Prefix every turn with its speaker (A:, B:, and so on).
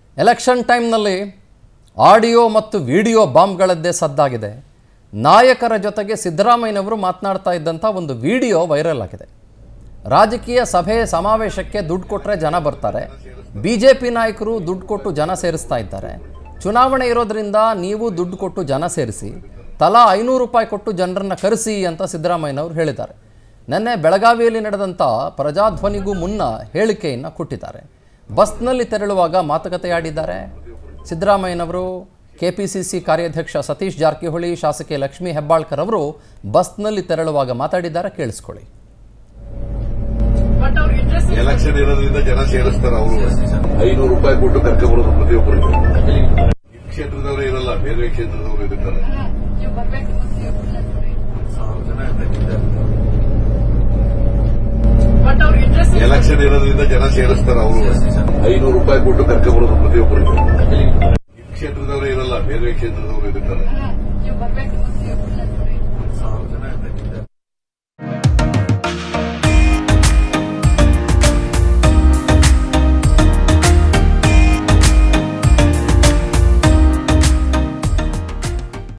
A: election ಟೈಮ್ನಲ್ಲಿ audio ಮತ್ತು video ಬಾಂಬ್ಗಳದ್ದೇ ಸದ್ದಾಗಿದೆ ನಾಯಕರ ಜೊತೆಗೆ ಸಿದ್ದರಾಮಯ್ಯನವರು ಮಾತನಾಡ್ತಾ ಇದ್ದಂಥ ಒಂದು ವಿಡಿಯೋ ವೈರಲ್ ಆಗಿದೆ ರಾಜಕೀಯ ಸಭೆ ಸಮಾವೇಶಕ್ಕೆ ದುಡ್ಡು ಕೊಟ್ಟರೆ ಜನ ಬರ್ತಾರೆ ಬಿ ಜೆ ಪಿ ನಾಯಕರು ದುಡ್ಡು ಕೊಟ್ಟು ಜನ ಸೇರಿಸ್ತಾ ಇದ್ದಾರೆ ಚುನಾವಣೆ ಇರೋದ್ರಿಂದ ನೀವು ದುಡ್ಡು ಕೊಟ್ಟು ಜನ ಸೇರಿಸಿ ತಲಾ ಐನೂರು ರೂಪಾಯಿ ಕೊಟ್ಟು ಜನರನ್ನು ಕರೆಸಿ ಅಂತ ಸಿದ್ದರಾಮಯ್ಯನವರು ಹೇಳಿದ್ದಾರೆ ನಿನ್ನೆ ಬೆಳಗಾವಿಯಲ್ಲಿ ನಡೆದಂಥ ಪ್ರಜಾಧ್ವನಿಗೂ ಮುನ್ನ ಹೇಳಿಕೆಯನ್ನು ಕೊಟ್ಟಿದ್ದಾರೆ ಬಸ್ನಲ್ಲಿ ತೆರಳುವಾಗ ಮಾತುಕತೆ ಆಡಿದ್ದಾರೆ ಸಿದ್ದರಾಮಯ್ಯನವರು ಕೆ ಪಿ ಸಿ ಸಿ ಕಾರ್ಯಾಧ್ಯಕ್ಷ ಸತೀಶ್ ಜಾರಕಿಹೊಳಿ ಶಾಸಕಿ ಲಕ್ಷ್ಮೀ ಹೆಬ್ಬಾಳ್ಕರ್ ಅವರು ಬಸ್ನಲ್ಲಿ ತೆರಳುವಾಗ ಮಾತಾಡಿದ್ದಾರೆ ಕೇಳಿಸ್ಕೊಳ್ಳಿ
B: ಬಟ್ ಅವ್ರ ಇಂಟ್ರೆಸ್ಟ್
C: ಎಲೆಕ್ಷನ್ ಇರೋದ್ರಿಂದ ಜನ ಸೇರಿಸ್ತಾರೆ ಅವರು ಐನೂರು ರೂಪಾಯಿ ಕೊಟ್ಟು ಕರ್ಕೊಂಡ್ಬರೋದು ಪ್ರತಿಯೊಬ್ಬರಿಗೂ ಈ ಕ್ಷೇತ್ರದವರೇ ಇರಲ್ಲ ಬೇರೆ ಕ್ಷೇತ್ರದವರು ಇರ್ತಾರೆ
B: ನೀವು ಬರ್ಬೇಕು ಬಟ್ ಅವ್ರ ಇಂಟ್ರೆಸ್ಟ್
C: ಎಲೆಕ್ಷನ್ ಇರೋದ್ರಿಂದ ಜನ ಸೇರಿಸ್ತಾರೆ ಅವರು ಐನೂರು ರೂಪಾಯಿ ಕೊಟ್ಟು ಕರ್ಕೊಂಡ್ಬರೋದು ಪ್ರತಿಯೊಬ್ಬರಿಗೂ ಈ ಕ್ಷೇತ್ರದವರೇ ಇರಲ್ಲ ಬೇರೆ ಕ್ಷೇತ್ರದವರು ಇರ್ತಾರೆ
B: ನೀವು ಬರ್ಬೇಕು